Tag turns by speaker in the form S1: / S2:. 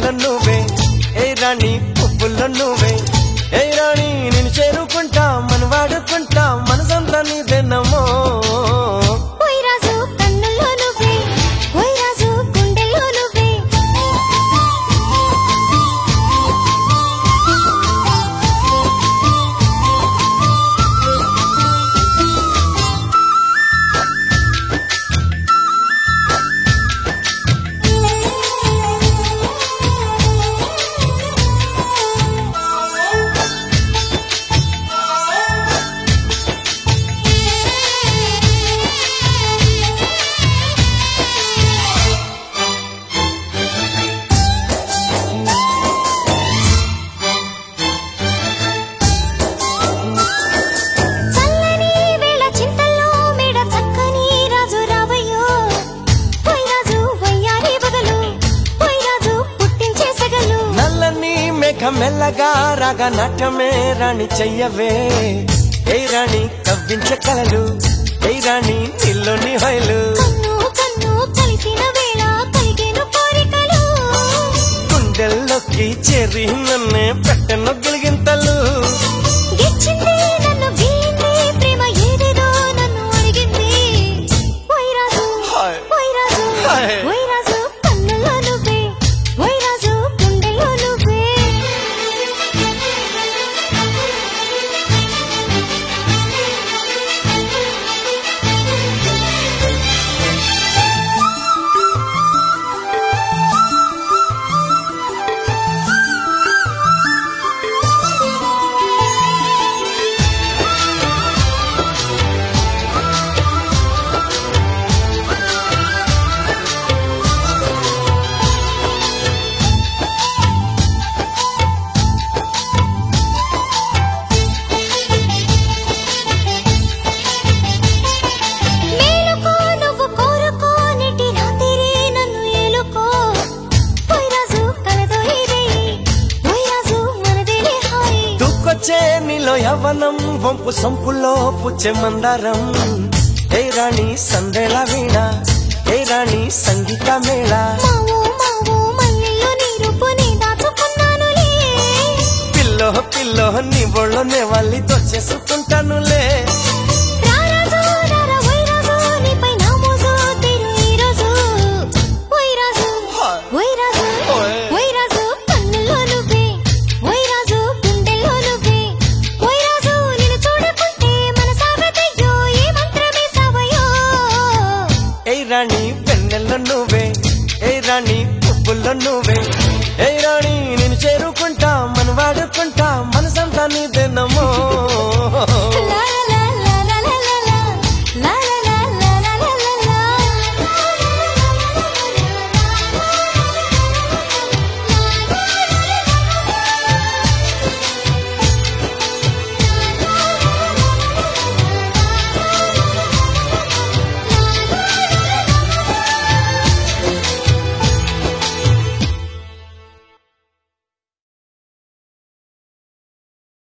S1: వెన్నెల్లో నువ్వే ఏ రాణి పువ్వుల్లో నువ్వే ఏ రాణి నేను చేరుకుంటా మన వాడుకుంటా మనసంతా నీదెన్నమో
S2: ఓయ్ రాజు కన్నుల్లో నువ్వే ఓయ్ రాజు గుండెల్లో నువ్వే చల్లని వేళ చింతల్లో మేడ చక్కని రాజు రావయ్యో ఓయ్ రాజు వయ్యారి బదులు ఓయ్ రాజు పుట్టించే సగలు
S1: నల్లని మేఘ మెల్లగా రాగా నాట్యమే రాణి చెయ్యవే ఏ రాణి కవ్వించే కలలు ఏ రాణి నిల్లోని హొయలు
S2: కన్ను కన్ను కలిసిన వేళ కలిగేను కోరికలు
S1: గుండెల్లోకి చేరి నన్నే పెట్టెను గిలిగింతలు
S2: గిచ్చింది నన్ను గిల్లింది ప్రేమ ఏదేదో నన్ను అడిగింది ఓయ్ రాజు
S1: హాయ్.
S2: ఓయ్ రాజు
S1: హాయ్.
S2: ఓయ్ రాజు కన్నుల్లో నువ్వే ఓయ్ రాజు గుండెల్లో నువ్వే మేలుకో నువ్వు కోరుకో నీటి రాత్రి నన్ను ఏలుకో ఓయ్ రాజు కలదో ఇదే ఓయ్ రాజు మనదేలే హాయ్
S1: దూకొచ్చే నీలో యవ్వనం వంపు సంపులో పుచ్చే మందారం ఏ రాణి సందేళ వీణ ఏ రాణి సంగీత మేళ
S2: మావో మావో మల్లెల్లో నీ రూపుని దాచుకున్నానులే
S1: పిల్లో పిల్లో నీ ఒళ్ళోనే వాళ్ళి దొచ్చేసుకుంటానులే
S2: రారాజు రారా ఓయ్ రాజు నీపై నా మోజు తీరు ఈ రోజు ఓయ్ రాజు ఓయ్ రాజు
S1: ఓయ్.
S2: ఓయ్ రాజు కన్నుల్లో నువ్వే ఓయ్ రాజు గుండెల్లో నువ్వే ఓయ్ రాజు నిన్ను చూడకుంటే మన సాగతయ్యో ఏ మంత్రమే సావయో
S1: ఏ రాణి పెన్నెల్లో నువ్వే ఏ రాణి పువ్వుల్లో నువ్వే ఏ రాణి నేను చేరుకుంటా మన వాడుకుంటా మనసంతా నీదేనమ్మో